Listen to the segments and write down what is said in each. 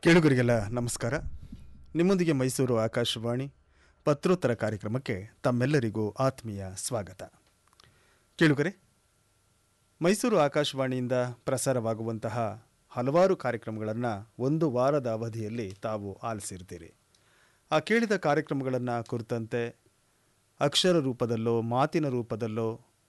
ಕೇಳುಗರಿಗೆಲ್ಲ ನಮಸ್ಕಾರ ನಿಮ್ಮೊಂದಿಗೆ ಮೈಸೂರು ಆಕಾಶವಾಣಿ ಪತ್ರೋತ್ತರ ಕಾರ್ಯಕ್ರಮಕ್ಕೆ ತಮ್ಮೆಲ್ಲರಿಗೂ ಆತ್ಮೀಯ ಸ್ವಾಗತ ಕೇಳುಗರೆ ಮೈಸೂರು ಆಕಾಶವಾಣಿಯಿಂದ ಪ್ರಸಾರವಾಗುವಂತಹ ಹಲವಾರು ಕಾರ್ಯಕ್ರಮಗಳನ್ನು ಒಂದು ವಾರದ ಅವಧಿಯಲ್ಲಿ ತಾವು ಆಲಿಸಿರ್ತೀರಿ ಆ ಕೇಳಿದ ಕಾರ್ಯಕ್ರಮಗಳನ್ನು ಕುರಿತಂತೆ ಅಕ್ಷರ ರೂಪದಲ್ಲೋ ಮಾತಿನ ರೂಪದಲ್ಲೋ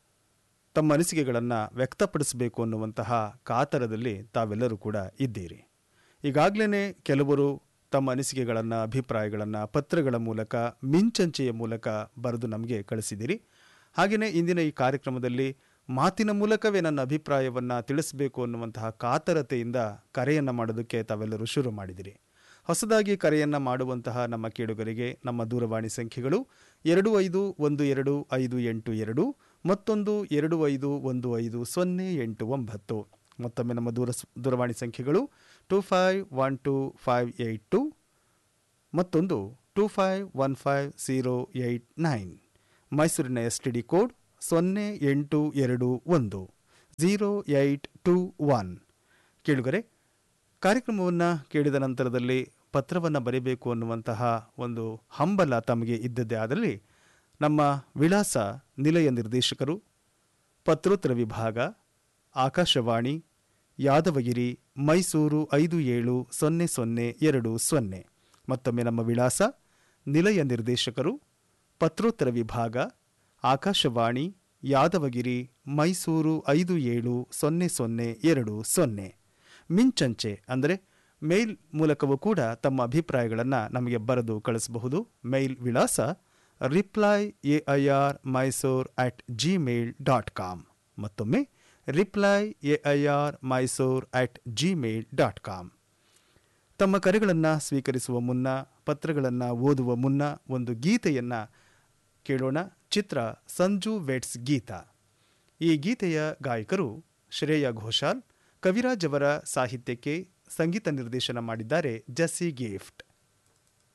ತಮ್ಮ ಅನಿಸಿಕೆಗಳನ್ನು ವ್ಯಕ್ತಪಡಿಸಬೇಕು ಅನ್ನುವಂತಹ ಕಾತರದಲ್ಲಿ ತಾವೆಲ್ಲರೂ ಕೂಡ ಇದ್ದೀರಿ ಈಗಾಗಲೇ ಕೆಲವರು ತಮ್ಮ ಅನಿಸಿಕೆಗಳನ್ನು ಅಭಿಪ್ರಾಯಗಳನ್ನು ಪತ್ರಗಳ ಮೂಲಕ ಮಿಂಚಂಚೆಯ ಮೂಲಕ ಬರೆದು ನಮಗೆ ಕಳಿಸಿದಿರಿ ಹಾಗೆಯೇ ಇಂದಿನ ಈ ಕಾರ್ಯಕ್ರಮದಲ್ಲಿ ಮಾತಿನ ಮೂಲಕವೇ ನನ್ನ ಅಭಿಪ್ರಾಯವನ್ನು ತಿಳಿಸಬೇಕು ಅನ್ನುವಂತಹ ಕಾತರತೆಯಿಂದ ಕರೆಯನ್ನು ಮಾಡೋದಕ್ಕೆ ತಾವೆಲ್ಲರೂ ಶುರು ಮಾಡಿದಿರಿ ಹೊಸದಾಗಿ ಕರೆಯನ್ನು ಮಾಡುವಂತಹ ನಮ್ಮ ಕೇಳುಗರಿಗೆ ನಮ್ಮ ದೂರವಾಣಿ ಸಂಖ್ಯೆಗಳು ಎರಡು ಐದು ಒಂದು ಎರಡು ಐದು ಎಂಟು ಎರಡು ಮತ್ತೊಂದು ಎರಡು ಐದು ಒಂದು ಐದು ಸೊನ್ನೆ ಎಂಟು ಒಂಬತ್ತು ಮತ್ತೊಮ್ಮೆ ನಮ್ಮ ದೂರ ದೂರವಾಣಿ ಸಂಖ್ಯೆಗಳು two five one two five eight two ಮತ್ತೊಂದು two five one five zero eight nine ಮೈಸೂರಿನ ಎಸ್ ಟಿ ಡಿ ಕೋಡ್ ಸೊನ್ನೆ ಎಂಟು ಎರಡು ಒಂದು ಝೀರೋ ಏಯ್ಟ್ ಟೂ ಒನ್ ಕೇಳುಗರೆ ಕಾರ್ಯಕ್ರಮವನ್ನು ಕೇಳಿದ ನಂತರದಲ್ಲಿ ಪತ್ರವನ್ನು ಬರೀಬೇಕು ಅನ್ನುವಂತಹ ಒಂದು ಹಂಬಲ ತಮಗೆ ಇದ್ದದ್ದೇ ಆದಲ್ಲಿ ನಮ್ಮ ವಿಳಾಸ ನಿಲಯ ನಿರ್ದೇಶಕರು ಪತ್ರೋತ್ತರ ವಿಭಾಗ ಆಕಾಶವಾಣಿ ಯಾದವಗಿರಿ ಮೈಸೂರು ಐದು ಏಳು ಸೊನ್ನೆ ಸೊನ್ನೆ ಎರಡು ಸೊನ್ನೆ ಮತ್ತೊಮ್ಮೆ ನಮ್ಮ ವಿಳಾಸ ನಿಲಯ ನಿರ್ದೇಶಕರು ಪತ್ರೋತ್ತರ ವಿಭಾಗ ಆಕಾಶವಾಣಿ ಯಾದವಗಿರಿ ಮೈಸೂರು ಐದು ಏಳು ಸೊನ್ನೆ ಸೊನ್ನೆ ಎರಡು ಸೊನ್ನೆ ಮಿಂಚಂಚೆ ಅಂದರೆ ಮೇಲ್ ಮೂಲಕವೂ ಕೂಡ ತಮ್ಮ ಅಭಿಪ್ರಾಯಗಳನ್ನು ನಮಗೆ ಬರೆದು ಕಳಿಸಬಹುದು ಮೇಲ್ ವಿಳಾಸ reply A I R Mysore at Gmail dot com ಮತ್ತೊಮ್ಮೆ reply A I R Mysore at Gmail dot com ತಮ್ಮ ಕರೆಗಳನ್ನು ಸ್ವೀಕರಿಸುವ ಮುನ್ನ ಪತ್ರಗಳನ್ನು ಓದುವ ಮುನ್ನ ಒಂದು ಗೀತೆಯನ್ನು ಕೇಳೋಣ ಚಿತ್ರ ಸಂಜು ವೆಟ್ಸ್ ಗೀತ ಈ ಗೀತೆಯ ಗಾಯಕರು ಶ್ರೇಯಾ ಘೋಷಾಲ್ ಕವಿರಾಜ್ ಅವರ ಸಾಹಿತ್ಯಕ್ಕೆ ಸಂಗೀತ ನಿರ್ದೇಶನ ಮಾಡಿದ್ದಾರೆ ಜಸ್ಸಿ ಗಿಫ್ಟ್